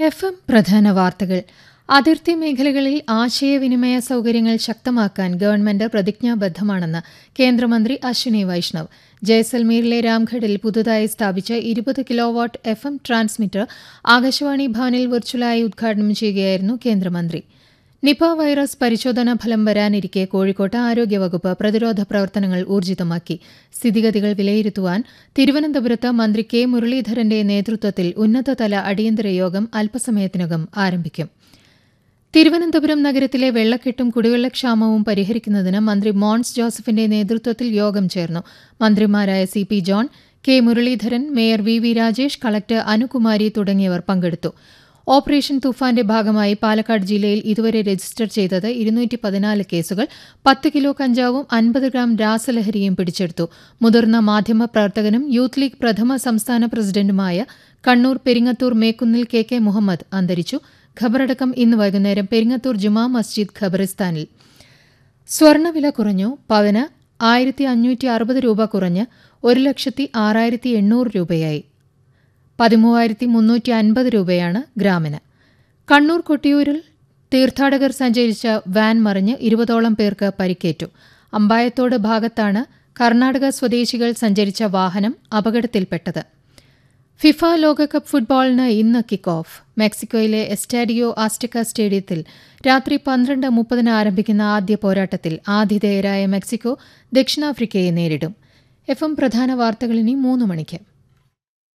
F M പ്രധാന വാർത്തകൾ അതിർത്തി മേഖലകളിൽ ആശയവിനിമയ സൗകര്യങ്ങൾ ശക്തമാക്കാൻ ഗവൺമെന്റ് പ്രതിജ്ഞാബദ്ധമാണെന്ന് കേന്ദ്രമന്ത്രി അശ്വിനി വൈഷ്ണവ് ജയ്സൽമീറിലെ രാംഘഡിൽ പുതുതായി സ്ഥാപിച്ച ഇരുപത് kilowatt F M transmitter Akashvani ഭവനിൽ വെർച്വലായി ഉദ്ഘാടനം ചെയ്യുകയായിരുന്നു കേന്ദ്രമന്ത്രി നിപ വൈറസ് പരിശോധനാ ഫലം വരാനിരിക്കെ കോഴിക്കോട്ട് ആരോഗ്യവകുപ്പ് പ്രതിരോധ പ്രവർത്തനങ്ങൾ ഊർജിതമാക്കി സ്ഥിതിഗതികൾ വിലയിരുത്തുവാൻ തിരുവനന്തപുരത്ത് മന്ത്രി കെ മുരളീധരന്റെ നേതൃത്വത്തിൽ ഉന്നതതല അടിയന്തര യോഗം അല്പസമയത്തിനകം ആരംഭിക്കും തിരുവനന്തപുരം നഗരത്തിലെ വെള്ളക്കെട്ടും കുടിവെള്ളക്ഷാമവും പരിഹരിക്കുന്നതിന് മന്ത്രി മോൺസ് ജോസഫിന്റെ നേതൃത്വത്തിൽ യോഗം ചേർന്നു മന്ത്രിമാരായ C P John K Muraleedharan mayor V V Rajesh collector Anukumari തുടങ്ങിയവർ പങ്കെടുത്തു ഓപ്പറേഷൻ തുഫാന്റെ ഭാഗമായി പാലക്കാട് ജില്ലയിൽ ഇതുവരെ രജിസ്റ്റർ ചെയ്തത് ഇരുന്നൂറ്റി പതിനാല് കേസുകൾ പത്ത് കിലോ കഞ്ചാവും അൻപത് ഗ്രാം രാസലഹരിയും പിടിച്ചെടുത്തു മുതിർന്ന മാധ്യമ പ്രവർത്തകനും യൂത്ത് ലീഗ് പ്രഥമ സംസ്ഥാന പ്രസിഡന്റുമായ കണ്ണൂർ പെരിങ്ങത്തൂർ മേക്കുന്നിൽ കെ കെ മുഹമ്മദ് അന്തരിച്ചു ഖബറടക്കം ഇന്ന് വൈകുന്നേരം പെരിങ്ങത്തൂർ ജുമാ മസ്ജിദ് ഖബറിസ്ഥാനിൽ സ്വർണ്ണവില കുറഞ്ഞു പവന് ആയിരത്തി അഞ്ഞൂറ്റി അറുപത് രൂപ കുറഞ്ഞ് ഒരു ലക്ഷത്തി ആറായിരത്തി എണ്ണൂറ് രൂപയായി പതിമൂവായിരത്തി മുന്നൂറ്റി അൻപത് രൂപയാണ് ഗ്രാമിന് കണ്ണൂർ കൊട്ടിയൂരിൽ തീർത്ഥാടകർ സഞ്ചരിച്ച വാൻ മറിഞ്ഞ് ഇരുപതോളം പേർക്ക് പരിക്കേറ്റു അമ്പായത്തോട് ഭാഗത്താണ് കർണാടക സ്വദേശികൾ സഞ്ചരിച്ച വാഹനം അപകടത്തിൽപ്പെട്ടത് ഫിഫ ലോകകപ്പ് ഫുട്ബോളിന് ഇന്ന് കിക്ക് ഓഫ് മെക്സിക്കോയിലെ എസ്റ്റാഡിയോ ആസ്റ്റക്ക സ്റ്റേഡിയത്തിൽ രാത്രി പന്ത്രണ്ട് മുപ്പതിന് ആരംഭിക്കുന്ന ആദ്യ പോരാട്ടത്തിൽ ആതിഥേയരായ മെക്സിക്കോ ദക്ഷിണാഫ്രിക്കയെ നേരിടും എഫ് എം പ്രധാന വാർത്തകളിനി മൂന്ന് മണിക്ക്